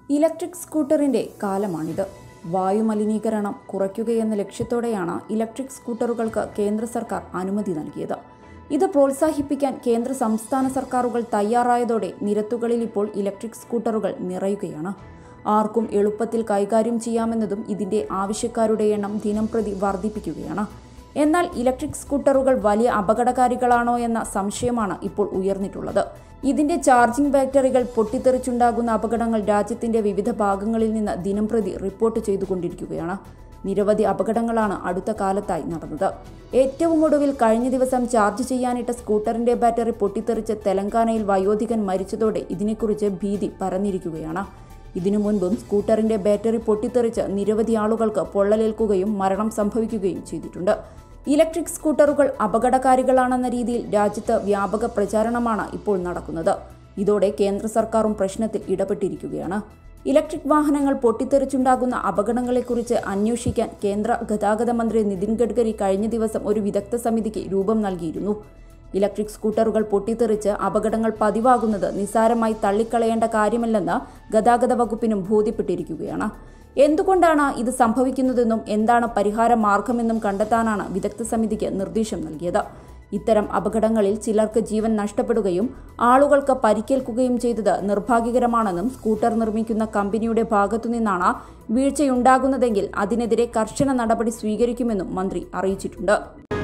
electric സ്കൂട്ടറിന്റെ കാലമാണിത് വായുമലിനീകരണം കുറയ്ക്കുകയെന്ന ലക്ഷ്യത്തോടെയാണ് electric സ്കൂട്ടറുകൾക്ക് കേന്ദ്ര സർക്കാർ അനുമതി നൽകിയത് ഇത് പ്രോത്സാഹിപ്പിക്കാൻ കേന്ദ്ര സംസ്ഥാന സർക്കാരുകൾ തയ്യാറായതോടെ നിരത്തുകളിൽ ഇപ്പോൾ ഇലക്ട്രിക് സ്കൂട്ടറുകൾ നിറയുകയാണ് ആർക്കും എളുപ്പത്തിൽ കൈകാര്യം ചെയ്യാമെന്നതും ഇതിന്റെ ആവശ്യക്കാരുടെ എണ്ണം ദിനംപ്രതി വർദ്ധിപ്പിക്കുകയാണ് എന്നാൽ ഇലക്ട്രിക് സ്കൂട്ടറുകൾ വലിയ അപകടകാരികളാണോ എന്ന സംശയമാണ് ഇപ്പോൾ ഉയർന്നിട്ടുള്ളത് ഇതിന്റെ ചാർജിംഗ് ബാറ്ററികൾ പൊട്ടിത്തെറിച്ചുണ്ടാകുന്ന അപകടങ്ങൾ രാജ്യത്തിന്റെ വിവിധ ഭാഗങ്ങളിൽ നിന്ന് ദിനംപ്രതി റിപ്പോർട്ട് ചെയ്തുകൊണ്ടിരിക്കുകയാണ് നിരവധി അപകടങ്ങളാണ് അടുത്ത കാലത്തായി നടന്നത് ഏറ്റവും ഒടുവിൽ കഴിഞ്ഞ ദിവസം ചാർജ് ചെയ്യാനിട്ട സ്കൂട്ടറിന്റെ ബാറ്ററി പൊട്ടിത്തെറിച്ച് തെലങ്കാനയിൽ വയോധികൻ മരിച്ചതോടെ ഇതിനെക്കുറിച്ച് ഭീതി പരന്നിരിക്കുകയാണ് ഇതിനു മുൻപും സ്കൂട്ടറിന്റെ ബാറ്ററി പൊട്ടിത്തെറിച്ച് നിരവധി ആളുകൾക്ക് പൊള്ളലേൽക്കുകയും മരണം സംഭവിക്കുകയും ചെയ്തിട്ടുണ്ട് ഇലക്ട്രിക് സ്കൂട്ടറുകൾ അപകടകാരികളാണെന്ന രീതിയിൽ രാജ്യത്ത് വ്യാപക പ്രചാരണമാണ് ഇപ്പോൾ നടക്കുന്നത് ഇതോടെ കേന്ദ്ര സർക്കാരും പ്രശ്നത്തിൽ ഇടപെട്ടിരിക്കുകയാണ് ഇലക്ട്രിക് വാഹനങ്ങൾ പൊട്ടിത്തെറിച്ചുണ്ടാകുന്ന അപകടങ്ങളെക്കുറിച്ച് അന്വേഷിക്കാൻ കേന്ദ്ര ഗതാഗത മന്ത്രി നിതിൻ ഗഡ്കരി കഴിഞ്ഞ ദിവസം ഒരു വിദഗ്ധ സമിതിക്ക് രൂപം നൽകിയിരുന്നു ഇലക്ട്രിക് സ്കൂട്ടറുകൾ പൊട്ടിത്തെറിച്ച് അപകടങ്ങൾ പതിവാകുന്നത് നിസ്സാരമായി തള്ളിക്കളയേണ്ട കാര്യമല്ലെന്ന് ഗതാഗത വകുപ്പിനും ബോധ്യപ്പെട്ടിരിക്കുകയാണ് എന്തുകൊണ്ടാണ് ഇത് സംഭവിക്കുന്നതെന്നും എന്താണ് പരിഹാര മാർഗമെന്നും കണ്ടെത്താനാണ് വിദഗ്ധ സമിതിക്ക് നിർദ്ദേശം നൽകിയത് ഇത്തരം അപകടങ്ങളിൽ ചിലർക്ക് ജീവൻ നഷ്ടപ്പെടുകയും ആളുകൾക്ക് പരിക്കേൽക്കുകയും ചെയ്തത് നിർഭാഗ്യകരമാണെന്നും സ്കൂട്ടർ നിർമ്മിക്കുന്ന കമ്പനിയുടെ ഭാഗത്തുനിന്നാണ് വീഴ്ചയുണ്ടാകുന്നതെങ്കിൽ അതിനെതിരെ കർശന നടപടി സ്വീകരിക്കുമെന്നും മന്ത്രി അറിയിച്ചിട്ടുണ്ട്